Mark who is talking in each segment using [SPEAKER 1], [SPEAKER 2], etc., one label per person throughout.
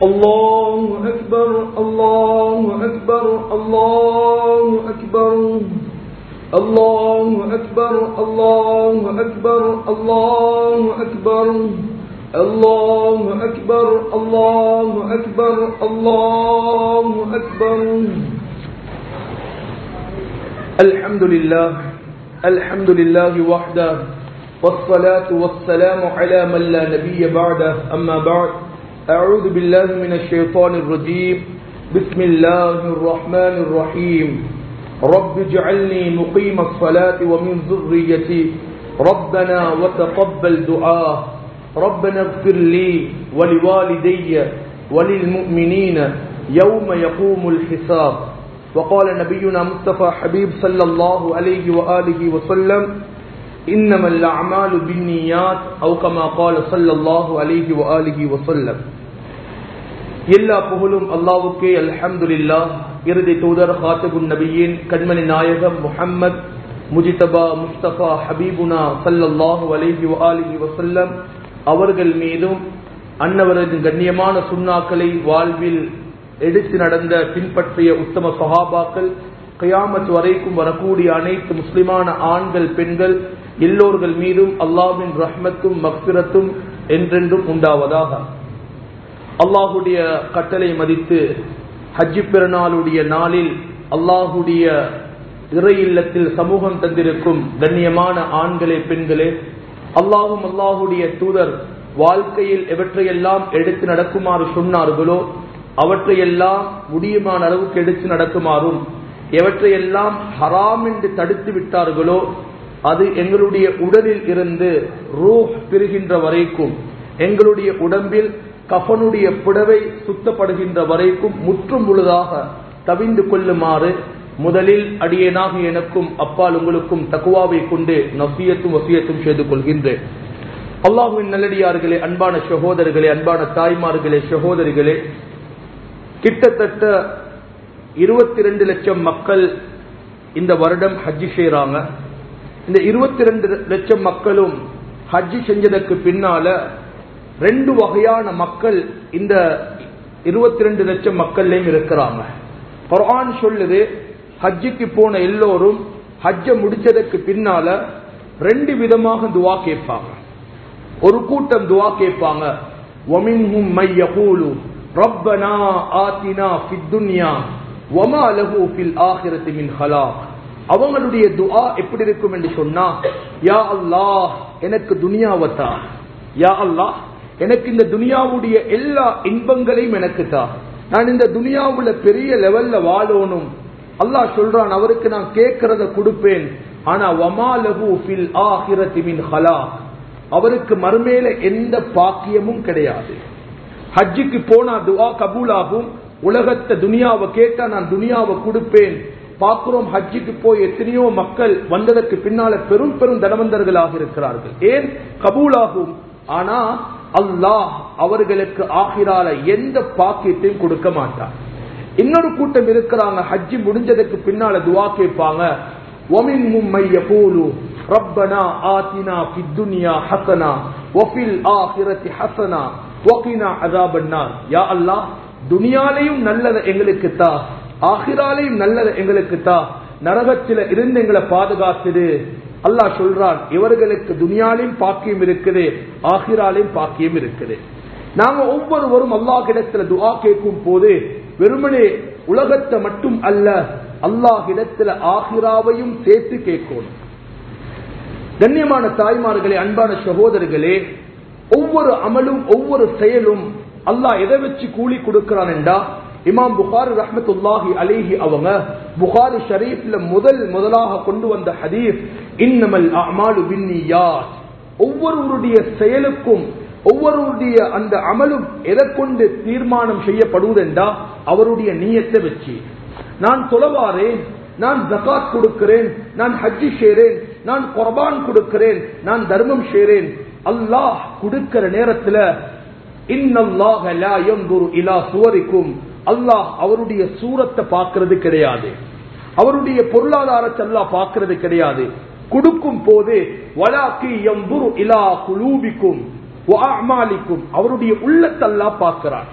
[SPEAKER 1] الله أكبر الله أكبر الله أكبر الله أكبر الله أكبر الله أكبر الله أكبر الله أكبر الله أكبر الحمد لله الحمد لله وحده والصلاة والسلام على من لا نبي بعده أما بعد أعوذ بالله من الشيطان الرجيم بسم الله الرحمن الرحيم رب اجعلني مقيم الصلاة ومن ذريتي ربنا وتقبل دعاء ربنا اغفر لي ولوالدي وللمؤمنين يوم يقوم الحساب وقال نبينا مصطفى حبيب صلى الله عليه وآله وسلم إنما الأعمال بالنيات أو كما قال صلى الله عليه وآله وسلم எல்லா புகழும் அல்லாவுக்கே அல்ஹம்துலில்லா இறுதி தூதர் ஹாத்தபுன் நபியின் கண்மணி நாயகம் முஹம்மத் முஜிதபா முஸ்தபா ஹபீபுனா சல்லல்லாஹு அலைஹி வஆலிஹி வஸல்லம் அவர்கள் மீதும் அன்னவரது கண்ணியமான சுண்ணாக்களை வாழ்வில் எடுத்து நடந்த பின்பற்றிய உத்தம சஹாபாக்கள் கயாமத் வரைக்கும் வரக்கூடிய அனைத்து முஸ்லிமான ஆண்கள் பெண்கள் எல்லோர்கள் மீதும் அல்லாவின் ரஹ்மத்தும் மக்பிரத்தும் என்றென்றும் உண்டாவதாக அல்லாஹுடைய கட்டளை மதித்து ஹஜ்ஜி பெருநாளுடைய நாளில் அல்லாஹுடைய இறை இல்லத்தில் சமூகம் தந்திருக்கும் கண்ணியமான ஆண்களே பெண்களே அல்லாஹும் அல்லாஹுடைய தூதர் வாழ்க்கையில் எவற்றையெல்லாம் எடுத்து நடக்குமாறு சொன்னார்களோ அவற்றையெல்லாம் முடியுமான அளவுக்கு எடுத்து நடக்குமாறும் எவற்றையெல்லாம் ஹராம் என்று தடுத்து விட்டார்களோ அது எங்களுடைய உடலில் இருந்து ரூஹ் பிரிகின்ற வரைக்கும் எங்களுடைய உடம்பில் கஃனுடைய புடவை சுத்தப்படுகின்ற வரைக்கும் முற்றும் முழுதாக தவிந்து கொள்ளுமாறு முதலில் அடியேனாக எனக்கும் அப்பால் உங்களுக்கும் தக்குவாவை கொண்டு நசியத்தும் வசியத்தும் செய்து கொள்கின்றேன் அல்லாஹுவின் நல்லடியார்களே அன்பான சகோதரர்களே அன்பான தாய்மார்களே சகோதரிகளே கிட்டத்தட்ட இருபத்தி ரெண்டு லட்சம் மக்கள் இந்த வருடம் ஹஜ்ஜி செய்யறாங்க இந்த இருபத்தி ரெண்டு லட்சம் மக்களும் ஹஜ்ஜி செஞ்சதற்கு பின்னால ரெண்டு வகையான மக்கள் இந்த இருபத்தி ரெண்டு லட்சம் மக்கள்லயும் இருக்கிறாங்க குரான் சொல்லுது ஹஜ்ஜிக்கு போன எல்லோரும் ஹஜ்ஜ முடிச்சதற்கு பின்னால ரெண்டு விதமாக துவா கேட்பாங்க ஒரு கூட்டம் துவா கேட்பாங்க ஒமின்ஹும் மை யகூலு ரப்பனா ஆத்தினா ஃபித் துன்யா வமா லஹு ஃபில் ஆஹிரத்தி மின் ஹலாக் அவங்களுடைய துஆ எப்படி இருக்கும் என்று சொன்னா யா அல்லாஹ் எனக்கு துனியாவத்தா யா அல்லாஹ் எனக்கு இந்த துனியாவுடைய எல்லா இன்பங்களையும் எனக்கு தா நான் இந்த துனியாவுல பெரிய லெவல்ல வாழணும் அல்லாஹ் சொல்றான் அவருக்கு நான் கேட்கறத கொடுப்பேன் ஆனா வமா லஹு ஃபில் ஆஹிரத்தி மின் ஹலாக் அவருக்கு மறுமேல எந்த பாக்கியமும் கிடையாது ஹஜ்ஜுக்கு போனா துவா கபூலாகும் உலகத்தை துனியாவை கேட்டா நான் துனியாவை கொடுப்பேன் பார்க்கிறோம் ஹஜ்ஜுக்கு போய் எத்தனையோ மக்கள் வந்ததற்கு பின்னால பெரும் பெரும் தனவந்தர்களாக இருக்கிறார்கள் ஏன் கபூலாகும் ஆனா அல்லாஹ் அவர்களுக்கு ஆகிரால எந்த பாக்கியத்தையும் கொடுக்க மாட்டார் இன்னொரு கூட்டம் இருக்கிறாங்க ஹஜ்ஜி முடிஞ்சதுக்கு பின்னால துவா கேட்பாங்க ஒமின் யகூலு ரப்பனா ஆத்தினா ஃபித் துன்யா ஹஸனா வஃபில் ஆஹிரத்தி ஹஸனா வகினா அஸாபன்னார் யா அல்லாஹ் துனியாலையும் நல்லத எங்களுக்கு தா ஆகிராலையும் நல்லத எங்களுக்கு தா நரகத்தில இருந்து எங்களை பாதுகாத்துடு அல்லாஹ் சொல்றான் இவர்களுக்கு துனியாலையும் பாக்கியம் இருக்குது ஆகிராலையும் பாக்கியம் இருக்குது நாங்க ஒவ்வொருவரும் அல்லாஹ் இடத்துல துஆ கேட்கும் போது வெறுமனே உலகத்தை மட்டும் அல்ல அல்லாஹ் இடத்துல ஆகிராவையும் சேர்த்து கேட்கணும் கண்ணியமான தாய்மார்களே அன்பான சகோதரர்களே ஒவ்வொரு அமலும் ஒவ்வொரு செயலும் அல்லாஹ் எதை வச்சு கூலி கொடுக்கிறான் என்றா இமாம் புகாரி ரஹமத்துல்லாஹி அலேஹி அவங்க புகாரி ஷரீஃப்ல முதல் முதலாக கொண்டு வந்த ஹதீஸ் இன்னமல் அமாலு பின்னியாத் ஒவ்வொருவருடைய செயலுக்கும் ஒவ்வொருவருடைய அந்த அமலும் எதை கொண்டு தீர்மானம் செய்யப்படுவதென்றா அவருடைய நீயத்தை வச்சு நான் தொலைவாரேன் நான் ஜகாத் கொடுக்கிறேன் நான் ஹஜ்ஜி செய்றேன் நான் குர்பான் கொடுக்கிறேன் நான் தர்மம் செய்றேன் அல்லாஹ் கொடுக்கிற நேரத்துல இன்னல்லாஹ லா யன்துரு இலா சுவரிக்கும் அல்லாஹ் அவருடைய சூரத்தை பார்க்கிறது கிடையாது அவருடைய பொருளாதாரத்தை அல்லாஹ் பார்க்கிறது கிடையாது கொடுக்கும் போது வலாக்கி எம்புரு இலா குலூபிக்கும் அமாலிக்கும் அவருடைய உள்ளத்தை அல்லாஹ் பார்க்கிறார்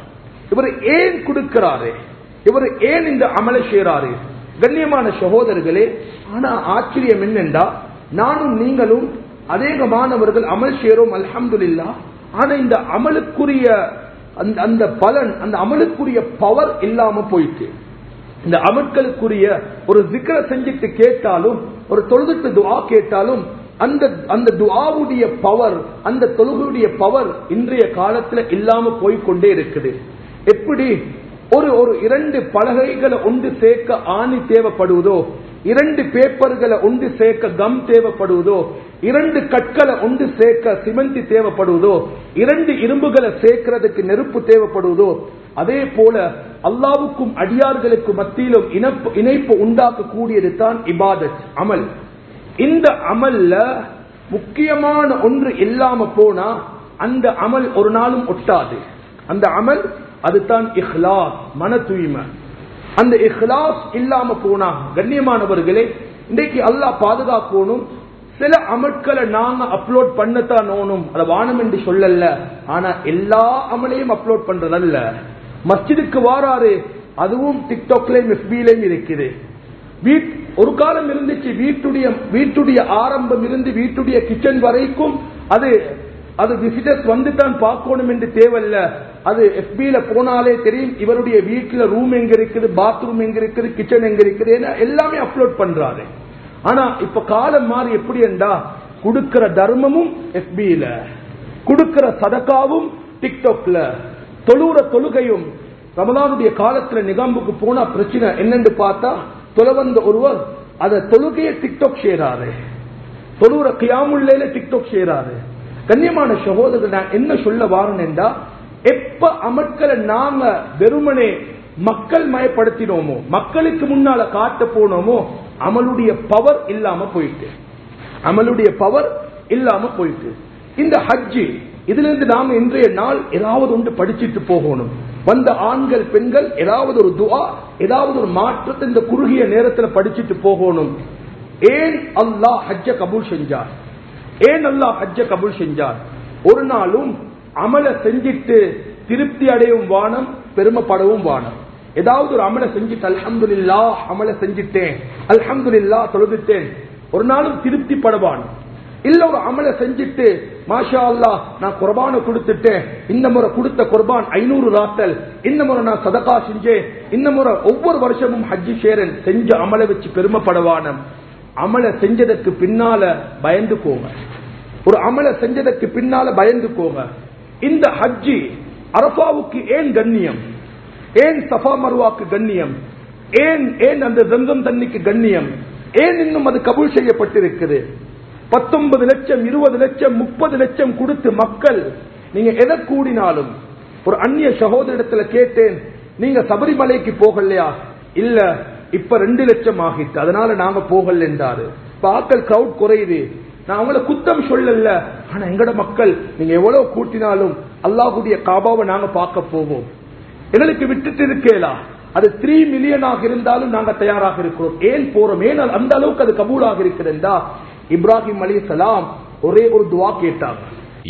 [SPEAKER 1] இவர் ஏன் கொடுக்கிறாரு இவர் ஏன் இந்த அமலை செய்யறாரு கண்ணியமான சகோதரர்களே ஆனா ஆச்சரியம் என்னென்றா நானும் நீங்களும் அநேகமானவர்கள் அமல் செய்யறோம் அல்ஹம்துலில்லா ஆனா இந்த அமலுக்குரிய அந்த அந்த பலன் அந்த அமலுக்குரிய பவர் இல்லாம போயிட்டு இந்த அமல்களுக்குரிய ஒரு சிக்கர செஞ்சுட்டு கேட்டாலும் ஒரு தொழுதுட்டு துவா கேட்டாலும் அந்த அந்த துவாவுடைய பவர் அந்த தொழுகையுடைய பவர் இன்றைய காலத்துல இல்லாம போய்கொண்டே இருக்குது எப்படி ஒரு ஒரு இரண்டு பலகைகளை ஒன்று சேர்க்க ஆணி தேவைப்படுவதோ இரண்டு பேப்பர்களை ஒன்று சேர்க்க கம் தேவைப்படுவதோ இரண்டு கற்களை ஒன்று சேர்க்க சிமெண்ட் தேவைப்படுவதோ இரண்டு இரும்புகளை சேர்க்கிறதுக்கு நெருப்பு தேவைப்படுவதோ அதே போல அல்லாவுக்கும் அடியார்களுக்கும் மத்தியிலும் இணைப்பு இணைப்பு உண்டாக்கக்கூடியது தான் இபாதத் அமல் இந்த அமல்ல முக்கியமான ஒன்று இல்லாம போனா அந்த அமல் ஒரு நாளும் ஒட்டாது அந்த அமல் அதுதான் இஹ்லாஸ் மன தூய்மை அந்த இஹ்லாஸ் இல்லாம போனா கண்ணியமானவர்களே இன்றைக்கு அல்லாஹ் பாதுகாக்கணும் சில அமட்களை நாங்க அப்லோட் பண்ணத்தான் ஓணும் அதை வானம் என்று சொல்லல ஆனா எல்லா அமலையும் அப்லோட் பண்றதல்ல மஸ்ஜிதுக்கு வாராரு அதுவும் டிக்டாக்லயும் எஃபிலையும் இருக்குது வீட் ஒரு காலம் இருந்துச்சு வீட்டுடைய வீட்டுடைய ஆரம்பம் இருந்து வீட்டுடைய கிச்சன் வரைக்கும் அது அது விசிட்டர்ஸ் வந்து தான் பார்க்கணும் என்று தேவையில்ல அது எஃபில போனாலே தெரியும் இவருடைய வீட்டுல ரூம் எங்க இருக்குது பாத்ரூம் எங்க இருக்குது கிச்சன் எங்க இருக்குது ஏன்னா எல்லாமே அப்லோட் பண்றாரு ஆனா இப்ப காலம் மாறி எப்படி என்றா கொடுக்கிற தர்மமும் எஃபில கொடுக்கிற சதக்காவும் டிக்டாக்ல தொழுற தொழுகையும் ரமலானுடைய காலத்துல நிகம்புக்கு போனா பிரச்சனை என்னன்னு பார்த்தா தொலை வந்த ஒருவர் அத தொழுகையை டிக்டாக் செய்யறாரு தொழுற கியாமுல்லையில டிக்டாக் செய்யறாரு கண்ணியமான சகோதரர் நான் என்ன சொல்ல வாரன் என்றா எப்ப அமட்களை நாங்க வெறுமனே மக்கள் மயப்படுத்தினோமோ மக்களுக்கு முன்னால காட்ட போனோமோ அமலுடைய பவர் இல்லாம போயிட்டு அமலுடைய பவர் இல்லாம போயிட்டு இந்த ஹஜ்ஜி இதுல இருந்து நாம இன்றைய நாள் ஏதாவது ஒன்று படிச்சுட்டு போகணும் வந்த ஆண்கள் பெண்கள் ஏதாவது ஒரு துவா ஏதாவது ஒரு மாற்றத்தை இந்த குறுகிய நேரத்தில் படிச்சுட்டு போகணும் ஏன் அல்லாஹ் ஹஜ்ஜ கபூல் செஞ்சார் ஏன் அல்லாஹ் ஹஜ்ஜ கபூல் செஞ்சார் ஒரு நாளும் அமலை செஞ்சிட்டு திருப்தி அடையும் வானம் பெருமைப்படவும் வானம் ஏதாவது ஒரு அமலை செஞ்சுட்டு அல்ஹம்துலில்லா அமலை செஞ்சிட்டேன் அல்ஹம்துலில்லா தொழுதுட்டேன் ஒரு நாளும் திருப்தி படுவான் இல்ல ஒரு அமலை செஞ்சுட்டு மாஷா அல்லா நான் குர்பான கொடுத்துட்டேன் இந்த முறை கொடுத்த குர்பான் ஐநூறு ராத்தல் இந்த முறை நான் சதகா செஞ்சேன் இந்த முறை ஒவ்வொரு வருஷமும் ஹஜ்ஜி சேரன் செஞ்ச அமலை வச்சு பெருமைப்படவானம் அமலை செஞ்சதற்கு பின்னால பயந்து போங்க ஒரு அமலை செஞ்சதற்கு பின்னால பயந்து போங்க இந்த ஹஜ்ஜி அரபாவுக்கு ஏன் கண்ணியம் ஏன் சஃபா மருவாக்கு கண்ணியம் ஏன் ஏன் அந்த கங்கம் தண்ணிக்கு கண்ணியம் ஏன் இன்னும் அது கபூல் செய்யப்பட்டிருக்குது பத்தொன்பது லட்சம் இருபது லட்சம் முப்பது லட்சம் கொடுத்து மக்கள் நீங்க எதை கூடினாலும் ஒரு அந்நிய சகோதரிடத்துல கேட்டேன் நீங்க சபரிமலைக்கு போகலையா இல்ல இப்ப ரெண்டு லட்சம் ஆகிட்டு அதனால நாங்க போகல என்றாரு இப்ப ஆக்கள் கிரௌட் குறையுது நான் அவங்கள குத்தம் சொல்லல ஆனா எங்கட மக்கள் நீங்க எவ்வளவு கூட்டினாலும் அல்லாஹுடைய காபாவை நாங்க பார்க்க போவோம் எங்களுக்கு விட்டுட்டு இருக்கேலா அது த்ரீ மில்லியனாக இருந்தாலும் நாங்க தயாராக இருக்கிறோம் ஏன் போறோம் ஏன் அந்த அளவுக்கு அது கபூலாக இருக்கிறதா இப்ராஹிம் அலி சலாம் ஒரே ஒரு துவா கேட்டாங்க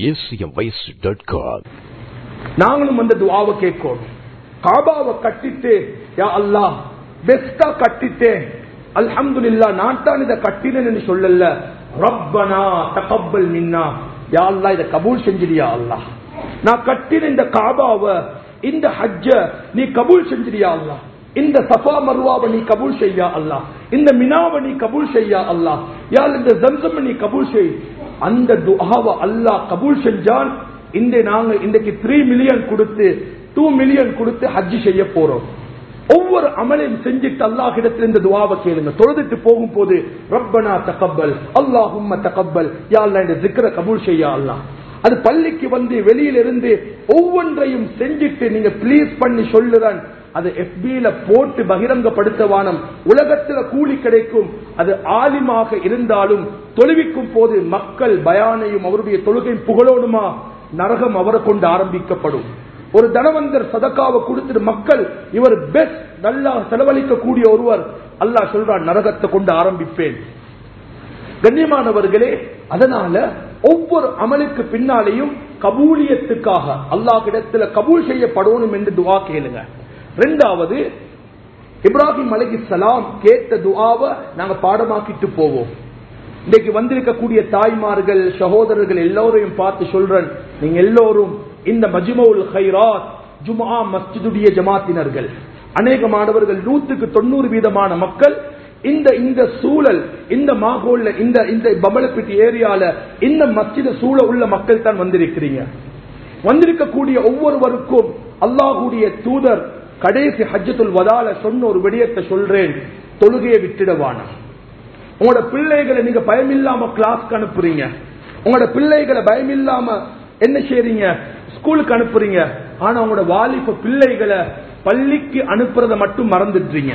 [SPEAKER 2] acmvoice.com
[SPEAKER 1] நாங்களும் அந்த துவாவை கேட்கணும் காபாவை கட்டிட்டு யா அல்லாஹ் பெஸ்டா கட்டிட்டேன் அல்ஹம்துலில்லா நான் தான் இதை கட்டினேன்னு சொல்லல ரப்பனா தகப்பல் மின்னா யா அல்லாஹ் இதை கபூல் செஞ்சிடியா அல்லாஹ் நான் கட்டின இந்த காபாவை இந்த ஹஜ்ஜ நீ கபூல் செஞ்சிடியா அல்லாஹ் இந்த சஃபா மருவாவை நீ கபூல் செய்யா அல்லாஹ் இந்த மினாவை நீ கபூல் செய்யா அல்லாஹ் யார் இந்த ஜம்சம் நீ கபூல் செய் அந்த துஆவை அல்லாஹ் கபூல் செஞ்சான் இந்த நாங்க இன்றைக்கு த்ரீ மில்லியன் கொடுத்து டூ மில்லியன் கொடுத்து ஹஜ்ஜி செய்ய போறோம் ஒவ்வொரு அமலையும் செஞ்சுட்டு அல்லாஹ் இடத்துல இந்த துவாவை கேளுங்க தொழுதுட்டு போகும் போது ரப்பனா தகப்பல் அல்லாஹும்ம தகப்பல் யா அல்லாஹ் இந்த ஜிக்ர கபூல் செய்யா அல்லாஹ் அது பள்ளிக்கு வந்து வெளியில இருந்து ஒவ்வொன்றையும் செஞ்சுட்டு நீங்க ப்ளீஸ் பண்ணி சொல்லுறேன் அது எஃபில போட்டு பகிரங்கப்படுத்தவானம் உலகத்துல கூலி கிடைக்கும் அது ஆலிமாக இருந்தாலும் தொழுவிக்கும் போது மக்கள் பயானையும் அவருடைய தொழுகையும் புகழோடுமா நரகம் அவரை கொண்டு ஆரம்பிக்கப்படும் ஒரு தனவந்தர் சதக்காவை கொடுத்துட்டு மக்கள் இவர் பெஸ்ட் நல்லா செலவழிக்க கூடிய ஒருவர் அல்லாஹ் சொல்றான் நரகத்தை கொண்டு ஆரம்பிப்பேன் கண்ணியமானவர்களே அதனால ஒவ்வொரு அமலுக்கு பின்னாலேயும் கபூலியத்துக்காக அல்லாஹ் இடத்துல கபூல் செய்யப்படணும் என்று துவா கேளுங்க ரெண்டாவது இப்ராஹிம் அலகி சலாம் கேட்ட துவாவை நாங்க பாடமாக்கிட்டு போவோம் இன்னைக்கு வந்திருக்கக்கூடிய தாய்மார்கள் சகோதரர்கள் எல்லோரையும் பார்த்து சொல்றேன் நீங்க எல்லோரும் இந்த மஜ்மவுல் ஹைராத் ஜுமா மஸ்ஜிதுடைய ஜமாத்தினர்கள் அநேக மாணவர்கள் நூத்துக்கு தொண்ணூறு வீதமான மக்கள் இந்த இந்த சூழல் இந்த மாகோல்ல இந்த இந்த பம்பளப்பிட்டி ஏரியால இந்த மஸ்ஜித சூழ உள்ள மக்கள் தான் வந்திருக்கிறீங்க வந்திருக்கக்கூடிய ஒவ்வொருவருக்கும் அல்லாஹுடைய தூதர் கடைசி ஹஜ்ஜத்துல் வதால சொன்ன ஒரு விடயத்தை சொல்றேன் தொழுகையை விட்டுடவான உங்களோட பிள்ளைகளை நீங்க பயமில்லாம கிளாஸ்க்கு அனுப்புறீங்க உங்களோட பிள்ளைகளை பயமில்லாம என்ன செய்றீங்க ஸ்கூலுக்கு அனுப்புறீங்க ஆனா உங்களோட வாலிப பிள்ளைகளை பள்ளிக்கு அனுப்புறத மட்டும் மறந்துடுறீங்க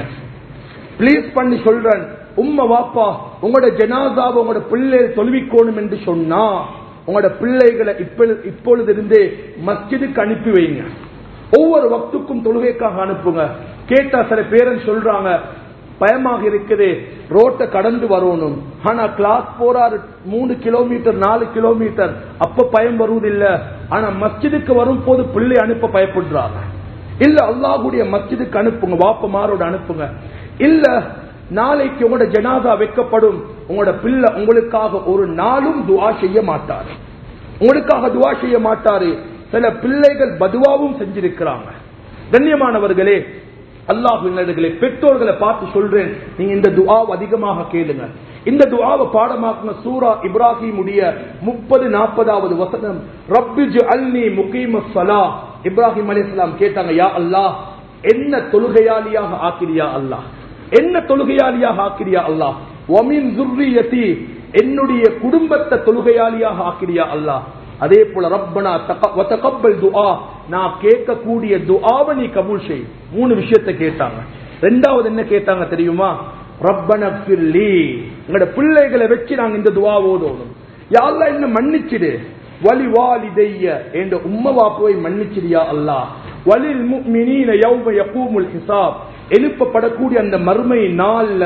[SPEAKER 1] பிளீஸ் பண்ணி சொல்றேன் உம்ம வாப்பா உங்களோட ஜனாதாவை உங்களோட பிள்ளைகள் தொழுவிக்கோணும் என்று சொன்னா உங்களோட பிள்ளைகளை இப்பொழுது இருந்தே மஸ்ஜிதுக்கு அனுப்பி வைங்க ஒவ்வொரு வக்துக்கும் தொழுகைக்காக அனுப்புங்க கேட்டா சில பேரன் சொல்றாங்க பயமாக இருக்குது ரோட்டை கடந்து வரணும் ஆனா கிளாஸ் போறாரு மூணு கிலோமீட்டர் நாலு கிலோமீட்டர் அப்ப பயம் வருவதில்லை ஆனா மஸ்ஜிதுக்கு வரும் போது பிள்ளை அனுப்ப பயப்படுறாங்க இல்ல அல்லாஹுடைய மஸ்ஜிதுக்கு அனுப்புங்க வாப்பமாரோட அனுப்புங்க இல்ல நாளைக்கு உங்களோட ஜனாதா வைக்கப்படும் உங்களோட பிள்ளை உங்களுக்காக ஒரு நாளும் துவா செய்ய மாட்டாரு உங்களுக்காக துவா செய்ய மாட்டாரு சில பிள்ளைகள் பதுவாவும் செஞ்சிருக்கிறாங்க கண்ணியமானவர்களே அல்லாஹுங்களே பெற்றோர்களை பார்த்து சொல்றேன் நீங்க இந்த துவாவை அதிகமாக கேளுங்க இந்த துவாவை பாடமாக்குங்க சூரா இப்ராஹிம் உடைய முப்பது நாற்பதாவது வசனம் ரப்பிஜு அல்னி முகீம சலா இப்ராஹிம் அலிஸ்லாம் கேட்டாங்க யா அல்லாஹ் என்ன தொழுகையாளியாக ஆக்கிரியா அல்லாஹ் என்ன தொழுகையாளியாக ஆக்கிரியா அல்லாஹ் ஒமின் துர்ரியதி என்னுடைய குடும்பத்தை தொழுகையாளியாக ஆக்கிரியா அல்லாஹ் அதே போல ரப்பனா தகப்பல் துஆ நான் கேட்கக்கூடிய துஆவை நீ கபூல் செய் மூணு விஷயத்தை கேட்டாங்க ரெண்டாவது என்ன கேட்டாங்க தெரியுமா ரப்பன ஃபிர்லி எங்களோட பிள்ளைகளை வச்சு நாங்க இந்த துஆ ஓதணும் யாரெல்லாம் என்ன மன்னிச்சிடு வலி வாலிதைய என்ற உம்ம வாப்புவை மன்னிச்சிடியா அல்லாஹ் வலில் முஃமினீன யௌம யகூமுல் ஹிசாப் எழுப்பப்படக்கூடிய அந்த மறுமை நாள்ல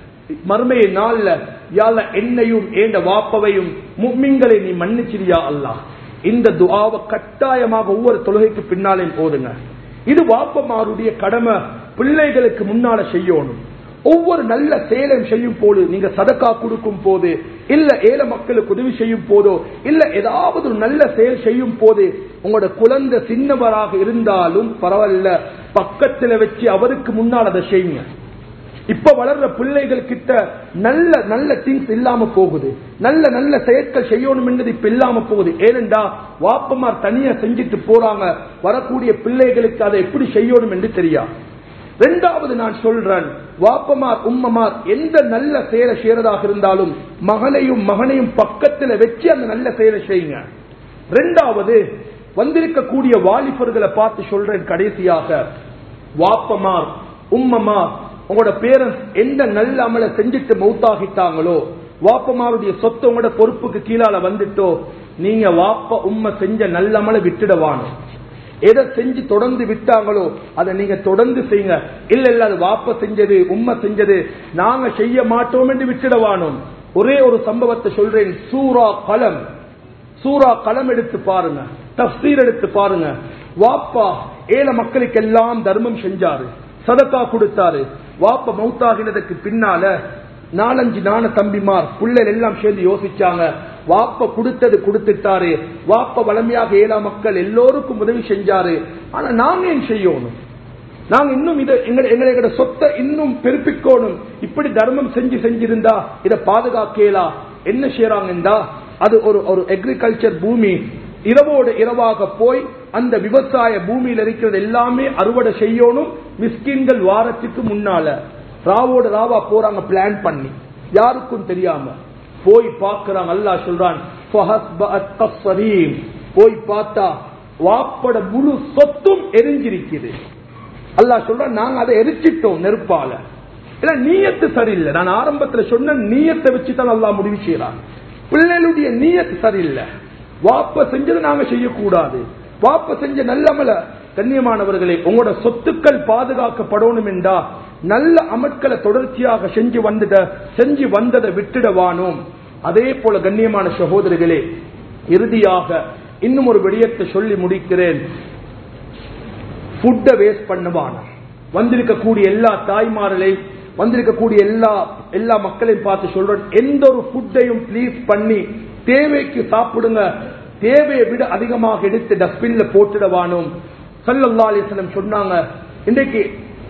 [SPEAKER 1] மறுமை நாள்ல யால என்னையும் ஏண்ட வாப்பவையும் மும்மிங்களை நீ மன்னிச்சிரியா அல்லாஹ் இந்த துஆவை கட்டாயமாக ஒவ்வொரு தொழுகைக்கு பின்னாலே போதுங்க இது வாப்பமாருடைய கடமை பிள்ளைகளுக்கு முன்னால செய்யணும் ஒவ்வொரு நல்ல செயலையும் செய்யும் போது நீங்க சதக்கா கொடுக்கும் போது இல்ல ஏழை மக்களுக்கு உதவி செய்யும் போதோ இல்ல ஏதாவது ஒரு நல்ல செயல் செய்யும் போது உங்களோட குழந்தை சின்னவராக இருந்தாலும் பரவாயில்ல பக்கத்துல வச்சு அவருக்கு முன்னால் அதை செய்யுங்க இப்ப வளர்ற பிள்ளைகள் கிட்ட நல்ல நல்ல திங்ஸ் இல்லாம போகுது நல்ல நல்ல செயற்கள் செய்யணும் என்பது இப்ப இல்லாம போகுது ஏனென்றா வாப்பமார் தனியா செஞ்சுட்டு போறாங்க வரக்கூடிய பிள்ளைகளுக்கு அதை எப்படி செய்யணும் என்று தெரியா ரெண்டாவது நான் சொல்றேன் வாப்பமார் உம்மமார் எந்த நல்ல செயலை செய்யறதாக இருந்தாலும் மகனையும் மகனையும் பக்கத்துல வச்சு அந்த நல்ல செயலை செய்யுங்க ரெண்டாவது வந்திருக்கக்கூடிய வாலிபர்களை பார்த்து சொல்றேன் கடைசியாக வாப்பமார் உம்மமார் உங்களோட பேரண்ட்ஸ் எந்த நல்ல அமலை செஞ்சுட்டு மௌத்தாகிட்டாங்களோ வாப்பமாருடைய சொத்து உங்களோட பொறுப்புக்கு கீழால வந்துட்டோ நீங்க வாப்ப உண்மை செஞ்ச நல்ல அமலை விட்டுடவானோ எதை செஞ்சு தொடர்ந்து விட்டாங்களோ அதை நீங்க தொடர்ந்து செய்யுங்க இல்ல இல்ல அது வாப்ப செஞ்சது உண்மை செஞ்சது நாங்க செய்ய மாட்டோம் என்று விட்டுடவானோம் ஒரே ஒரு சம்பவத்தை சொல்றேன் சூரா கலம் சூரா கலம் எடுத்து பாருங்க தப்சீர் எடுத்து பாருங்க வாப்பா ஏழை மக்களுக்கு எல்லாம் தர்மம் செஞ்சாரு சதக்கா கொடுத்தாரு வாப்ப மௌத்தாகினதுக்கு பின்னால நாலஞ்சு நான தம்பிமார் பிள்ளைகள் எல்லாம் சேர்ந்து யோசிச்சாங்க வாப்ப கொடுத்தது கொடுத்துட்டாரு வாப்ப வளமையாக ஏழா மக்கள் எல்லோருக்கும் உதவி செஞ்சாரு ஆனா நாங்க ஏன் செய்யணும் நாங்க இன்னும் இதை எங்களோட சொத்தை இன்னும் பெருப்பிக்கணும் இப்படி தர்மம் செஞ்சு செஞ்சிருந்தா இதை பாதுகாக்கலா என்ன செய்யறாங்கன்றா அது ஒரு ஒரு அக்ரிகல்ச்சர் பூமி இரவோடு இரவாக போய் அந்த விவசாய பூமியில் இருக்கிறது எல்லாமே அறுவடை செய்யணும் மிஸ்கின்கள் வாரத்துக்கு முன்னால ராவோட ராவா போறாங்க பிளான் பண்ணி யாருக்கும் தெரியாம போய் பார்க்கிறாங்க அல்லா சொல்றான் போய் பார்த்தா வாப்பட முழு சொத்தும் எரிஞ்சிருக்குது அல்லா சொல்றான் நாங்க அதை எரிச்சிட்டோம் நெருப்பால இல்ல நீயத்து சரியில்லை நான் ஆரம்பத்துல சொன்ன நீயத்தை வச்சுதான் அல்லா முடிவு செய்யறான் பிள்ளைகளுடைய நீயத்து சரியில்லை வாப்ப செஞ்சதை நாங்க செய்யக்கூடாது வாப்ப செஞ்ச நல்லமல கண்ணியமானவர்களே உங்களோட சொத்துக்கள் பாதுகாக்கப்படணும் என்றா நல்ல அமட்களை தொடர்ச்சியாக செஞ்சு வந்துட செஞ்சு வந்ததை விட்டுடவானோம் அதே போல கண்ணியமான சகோதரர்களே இறுதியாக இன்னும் ஒரு விடயத்தை சொல்லி முடிக்கிறேன் ஃபுட்டை வேஸ்ட் பண்ணுவான வந்திருக்கக்கூடிய எல்லா தாய்மார்களை வந்திருக்கக்கூடிய எல்லா எல்லா மக்களையும் பார்த்து சொல்றேன் எந்த ஒரு ஃபுட்டையும் ப்ளீஸ் பண்ணி தேவைக்கு சாப்பிடுங்க தேவையை விட அதிகமாக எடுத்து டஸ்ட்பின்ல போட்டுடவானோம் சல்லல்லா அலிஸ்லம் சொன்னாங்க இன்றைக்கு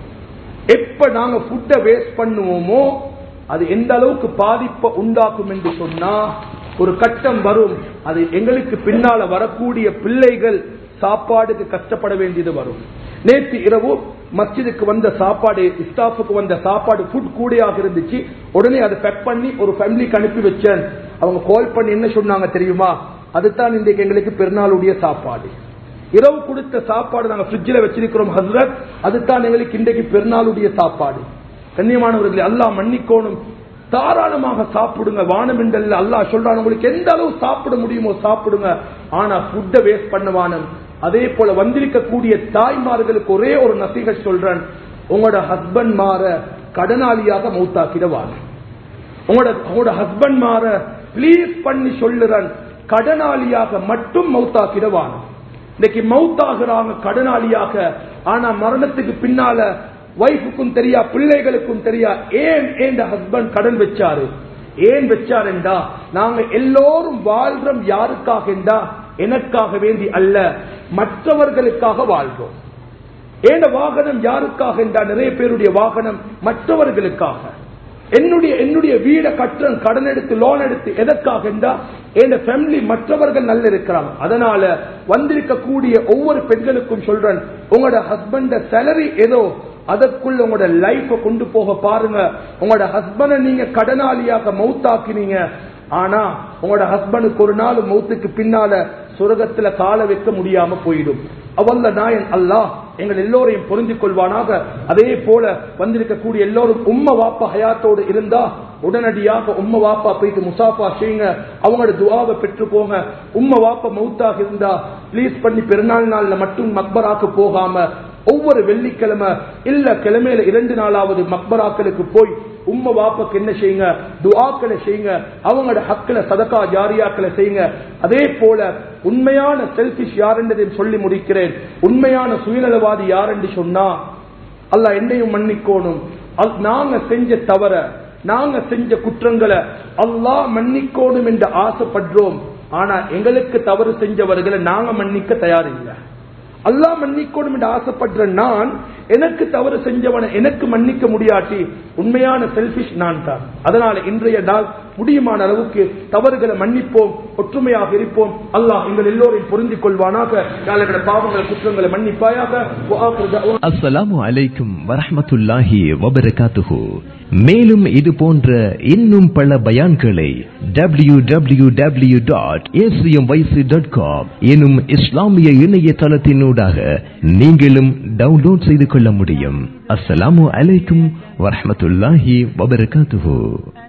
[SPEAKER 1] எப்ப நாங்க ஃபுட்டை வேஸ்ட் பண்ணுவோமோ அது எந்த அளவுக்கு பாதிப்பை உண்டாக்கும் என்று சொன்னா ஒரு கட்டம் வரும் அது எங்களுக்கு பின்னால வரக்கூடிய பிள்ளைகள் சாப்பாடுக்கு கஷ்டப்பட வேண்டியது வரும் நேற்று இரவு மஸ்ஜிதுக்கு வந்த சாப்பாடு ஸ்டாஃபுக்கு வந்த சாப்பாடு ஃபுட் கூடையாக இருந்துச்சு உடனே அதை பேக் பண்ணி ஒரு ஃபேமிலிக்கு அனுப்பி வச்சேன் அவங்க கால் பண்ணி என்ன சொன்னாங்க தெரியுமா அதுதான் இன்றைக்கு எங்களுக்கு பெருநாளுடைய சாப்பாடு இரவு கொடுத்த சாப்பாடு நாங்க ஃப்ரிட்ஜில் வச்சிருக்கிறோம் ஹசரத் அதுதான் எங்களுக்கு இன்றைக்கு பெருநாளுடைய சாப்பாடு கண்ணியமானவர்களை அல்லாஹ் மன்னிக்கோணும் தாராளமாக சாப்பிடுங்க வானம் என்றல்ல அல்லாஹ் சொல்றான் உங்களுக்கு எந்த அளவு சாப்பிட முடியுமோ சாப்பிடுங்க ஆனா ஃபுட்டை வேஸ்ட் பண்ண வானம் அதே போல வந்திருக்கக்கூடிய தாய்மார்களுக்கு ஒரே ஒரு நசிக சொல்றேன் உங்களோட ஹஸ்பண்ட் மாற கடனாளியாக மௌத்தாக்கிடவாங்க உங்களோட உங்களோட ஹஸ்பண்ட் மாற ப்ளீஸ் பண்ணி சொல்லுறேன் கடனாளியாக மட்டும் மௌத்தாக்கிடவாங்க இன்னைக்கு மவுத்தாகிறாங்க கடனாளியாக ஆனா மரணத்துக்கு பின்னால வைஃபுக்கும் தெரியா பிள்ளைகளுக்கும் தெரியா ஏன் ஏன் ஹஸ்பண்ட் கடன் வச்சாரு ஏன் வச்சாருண்டா நாங்க எல்லோரும் வாழ்றோம் யாருக்காக என்றா எனக்காக வேண்டி அல்ல மற்றவர்களுக்காக வாழ்றோம் ஏன வாகனம் யாருக்காக என்றா நிறைய பேருடைய வாகனம் மற்றவர்களுக்காக என்னுடைய என்னுடைய வீடை கட்டுறன் கடன் எடுத்து லோன் எடுத்து எதற்காக என்றா என் ஃபேமிலி மற்றவர்கள் நல்ல இருக்கிறாங்க அதனால வந்திருக்கக்கூடிய ஒவ்வொரு பெண்களுக்கும் சொல்றேன் உங்களோட ஹஸ்பண்ட் சேலரி ஏதோ அதற்குள்ள உங்களோட லைஃப கொண்டு போக பாருங்க உங்களோட ஹஸ்பண்டை நீங்க கடனாளியாக மவுத்தாக்கினீங்க ஆனா உங்களோட ஹஸ்பண்டுக்கு ஒரு நாள் மௌத்துக்கு பின்னால சுரகத்துல கால வைக்க முடியாம போயிடும் அவல்ல நாயன் அல்லாஹ் எங்கள் எல்லோரையும் பொருந்திக் கொள்வானாக அதே போல வந்திருக்கக்கூடிய எல்லோரும் உம்ம வாப்பா ஹயாத்தோடு இருந்தா உடனடியாக உம்ம வாப்பா போயிட்டு முசாஃபா செய்யுங்க அவங்களோட துவாவை பெற்று போங்க உம்ம வாப்பா மவுத்தாக இருந்தா ப்ளீஸ் பண்ணி பெருநாள் நாள்ல மட்டும் மக்பராக்கு போகாம ஒவ்வொரு வெள்ளிக்கிழமை இல்ல கிழமையில இரண்டு நாளாவது மக்பராக்களுக்கு போய் உம்ம வாப்பக்கு என்ன செய்யுங்க துஆக்களை செய்யுங்க அவங்களோட ஹக்கில சதக்கா ஜாரியாக்களை செய்யுங்க அதே போல உண்மையான செல்பிஷ் யார் என்றதையும் சொல்லி முடிக்கிறேன் உண்மையான சுயநலவாதி யார் என்று சொன்னா அல்லாஹ் என்னையும் மன்னிக்கோணும் அல்- நாங்க செஞ்ச தவற நாங்க செஞ்ச குற்றங்களை அல்லாஹ் மன்னிக்கோணும் என்று ஆசைப்படுறோம் ஆனா எங்களுக்கு தவறு செஞ்சவர்களை நாங்க மன்னிக்க தயாரில்லை அல்லாஹ் மன்னிக்கணும் என்று ஆசைப்படுற நான் எனக்கு தவறு செஞ்சவனை எனக்கு மன்னிக்க முடியாட்டி உண்மையான செல்பிஷ் நான் தான் அதனால இன்றைய நாள் முடியுமான அளவுக்கு தவறுகளை மன்னிப்போம் ஒற்றுமையாக இருப்போம் அல்லாஹ் எங்கள் எல்லோரையும் பொருந்திக் கொள்வானாக எங்களோட பாவங்களை குற்றங்களை மன்னிப்பாயாக وآخر دعوانا
[SPEAKER 2] அஸ்ஸலாமு அலைக்கும் வரஹ்மத்துல்லாஹி வபரகாத்துஹு மேலும் இது போன்ற இன்னும் பல பயான்களை W W W dot dot com எனும் இஸ்லாமிய இணையதளத்தினூடாக நீங்களும் டவுன்லோட் செய்து கொள்ள முடியும் அஸ்ஸலாமு அலைக்கும் வரஹ்மத்துல்லாஹி வபரகாத்துஹு